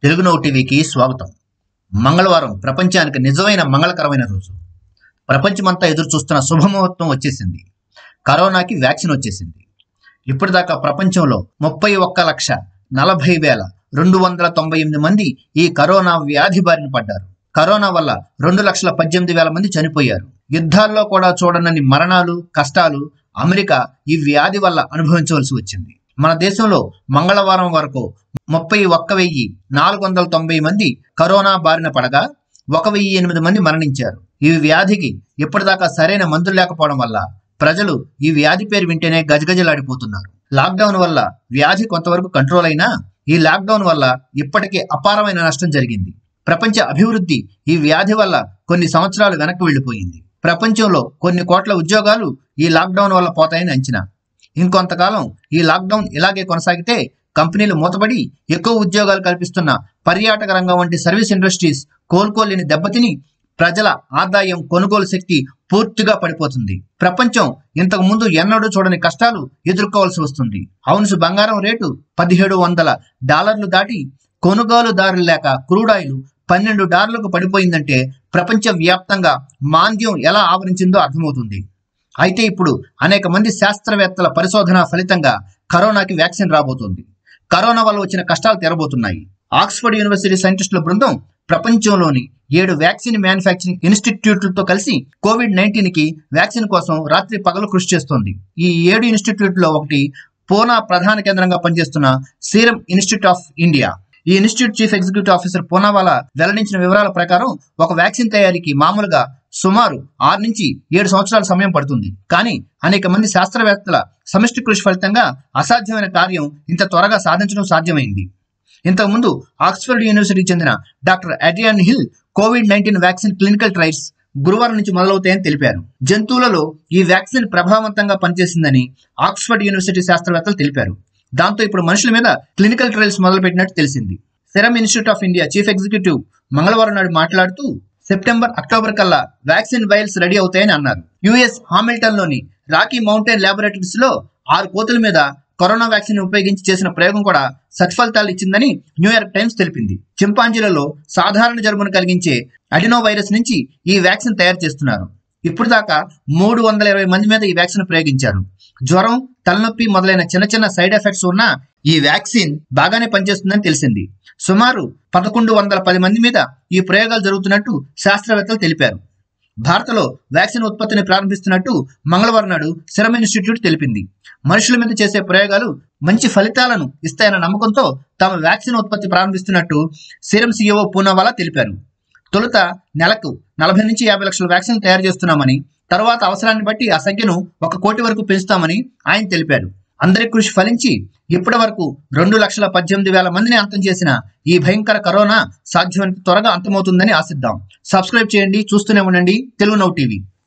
Telugu now టీవీకి స్వాగతం మంగళవారం ప్రపంచానికి నిజమైన మంగళకరమైన రోజు ప్రపంచమంతా ఎదురు చూస్తున్న శుభముహూర్తం వచ్చేసింది కరోనాకి వ్యాక్సిన్ వచ్చేసింది ఇప్పటిదాకా ప్రపంచంలో ముప్పై ఒక్క లక్ష నలభై వేల రెండు వందల తొంభై ఎనిమిది మంది ఈ కరోనా వ్యాధి బారిన పడ్డారు కరోనా వల్ల రెండు లక్షల పద్దెనిమిది వేల మంది చనిపోయారు యుద్ధాల్లో కూడా చూడనని మరణాలు కష్టాలు అమెరికా ఈ వ్యాధి వల్ల అనుభవించవలసి వచ్చింది మన దేశంలో మంగళవారం వరకు ముప్పై ఒక్క వెయ్యి నాలుగు వందల తొంభై మంది కరోనా బారిన పడగా ఒక వెయ్యి ఎనిమిది మంది మరణించారు ఈ వ్యాధికి ఇప్పటిదాకా సరైన మందులు లేకపోవడం వల్ల ప్రజలు ఈ వ్యాధి పేరు వింటేనే గజగజలాడిపోతున్నారు లాక్డౌన్ వల్ల వ్యాధి కొంతవరకు కంట్రోల్ అయినా ఈ లాక్డౌన్ వల్ల ఇప్పటికే అపారమైన నష్టం జరిగింది ప్రపంచ అభివృద్ధి ఈ వ్యాధి వల్ల కొన్ని సంవత్సరాలు వెనక్కి వెళ్ళిపోయింది ప్రపంచంలో కొన్ని కోట్ల ఉద్యోగాలు ఈ లాక్డౌన్ వల్ల పోతాయని అంచనా ఇంకొంతకాలం ఈ లాక్డౌన్ ఇలాగే కొనసాగితే కంపెనీలు మూతపడి ఎక్కువ ఉద్యోగాలు కల్పిస్తున్న పర్యాటక రంగం వంటి సర్వీస్ ఇండస్ట్రీస్ కోలుకోలేని దెబ్బతిని ప్రజల ఆదాయం కొనుగోలు శక్తి పూర్తిగా పడిపోతుంది ప్రపంచం ఇంతకు ముందు ఎన్నడూ చూడని కష్టాలు ఎదుర్కోవాల్సి వస్తుంది అవును బంగారం రేటు పదిహేడు వందల డాలర్లు దాటి కొనుగోలుదారులు లేక క్రూడాయిలు పన్నెండు డాలర్లకు పడిపోయిందంటే ప్రపంచ వ్యాప్తంగా మాంద్యం ఎలా ఆవరించిందో అర్థమవుతుంది అయితే ఇప్పుడు అనేక మంది శాస్త్రవేత్తల పరిశోధన ఫలితంగా కరోనాకి వ్యాక్సిన్ రాబోతోంది కరోనా వల్ల వచ్చిన కష్టాలు తెరబోతున్నాయి ఆక్స్ఫర్డ్ యూనివర్సిటీ సైంటిస్టుల బృందం ప్రపంచంలోని ఏడు వ్యాక్సిన్ మ్యానుఫ్యాక్చరింగ్ ఇన్స్టిట్యూట్లతో కలిసి కోవిడ్ నైన్టీన్ కి వ్యాక్సిన్ కోసం రాత్రి పగలు కృషి చేస్తోంది ఈ ఏడు ఇన్స్టిట్యూట్లో ఒకటి పూనా ప్రధాన కేంద్రంగా పనిచేస్తున్న సీరం ఇన్స్టిట్యూట్ ఆఫ్ ఇండియా ఈ institute chief executive officer Poonawalla వెల్లడించిన వివరాల ప్రకారం ఒక వ్యాక్సిన్ తయారీకి మామూలుగా సుమారు ఆరు నుంచి ఏడు సంవత్సరాల సమయం పడుతుంది కానీ అనేక మంది శాస్త్రవేత్తల సమిష్టి కృషి ఫలితంగా అసాధ్యమైన కార్యం ఇంత త్వరగా సాధించడం సాధ్యమైంది ఇంతకుముందు ఆక్స్ఫర్డ్ యూనివర్సిటీకి చెందిన doctor Adrian Hill Covid nineteen vaccine clinical trials గురువారం నుంచి మొదలవుతాయని తెలిపారు జంతువులలో ఈ వ్యాక్సిన్ ప్రభావవంతంగా పనిచేసిందని ఆక్స్ఫర్డ్ యూనివర్సిటీ శాస్త్రవేత్తలు తెలిపారు దాంతో ఇప్పుడు మనుషుల మీద క్లినికల్ ట్రయల్స్ మొదలుపెట్టినట్టు తెలిసింది Serum Institute of India chief executive మంగళవారం నాడు మాట్లాడుతూ సెప్టెంబర్ అక్టోబర్ కల్లా వ్యాక్సిన్ వైల్స్ రెడీ అవుతాయని అన్నారు యుఎస్ హామిల్టన్ లోని రాకీ మౌంటైన్ ల్యాబొరేటరీస్ లో ఆరు కోతుల మీద కరోనా వ్యాక్సిన్ ఉపయోగించి చేసిన ప్రయోగం కూడా సత్ఫలితాలు ఇచ్చిందని న్యూయార్క్ టైమ్స్ తెలిపింది చింపాంజీలలో సాధారణ జలుబును కలిగించే అడినో వైరస్ నుంచి ఈ వ్యాక్సిన్ తయారు చేస్తున్నారు ఇప్పుడు దాకా మూడు వందల ఇరవై మంది మీద ఈ వ్యాక్సిన్ ప్రయోగించారు జ్వరం తలనొప్పి మొదలైన చిన్న చిన్న సైడ్ ఎఫెక్ట్స్ ఉన్న ఈ వ్యాక్సిన్ బాగానే పనిచేస్తుందని తెలిసింది సుమారు పదకొండు వందల పది మంది మీద ఈ ప్రయోగాలు జరుగుతున్నట్టు శాస్త్రవేత్తలు తెలిపారు భారత్లో వ్యాక్సిన్ ఉత్పత్తిని ప్రారంభిస్తున్నట్టు మంగళవారం నాడు సెరమ్ ఇన్స్టిట్యూట్ తెలిపింది మనుషుల మీద చేసే ప్రయోగాలు మంచి ఫలితాలను ఇస్తాయన్న నమ్మకంతో తాము వ్యాక్సిన్ ఉత్పత్తి ప్రారంభిస్తున్నట్టు సిరం సీఈఓ పూనావాలా తెలిపారు తొలుత నెలకు నలభై నుంచి యాభై లక్షల వ్యాక్సిన్ తయారు చేస్తున్నామని తర్వాత అవసరాన్ని బట్టి ఆ సంఖ్యను ఒక కోటి వరకు పెంచుతామని ఆయన తెలిపారు అందరి కృషి ఫలించి ఇప్పటి వరకు రెండు లక్షల పద్దెనిమిది వేల మందిని అంతం చేసిన ఈ భయంకర కరోనా సాధ్యమైనంత త్వరగా అంతమవుతుందని ఆశిద్దాం సబ్స్క్రైబ్ చేయండి చూస్తూనే ఉండండి తెలుగు నౌ టీవీ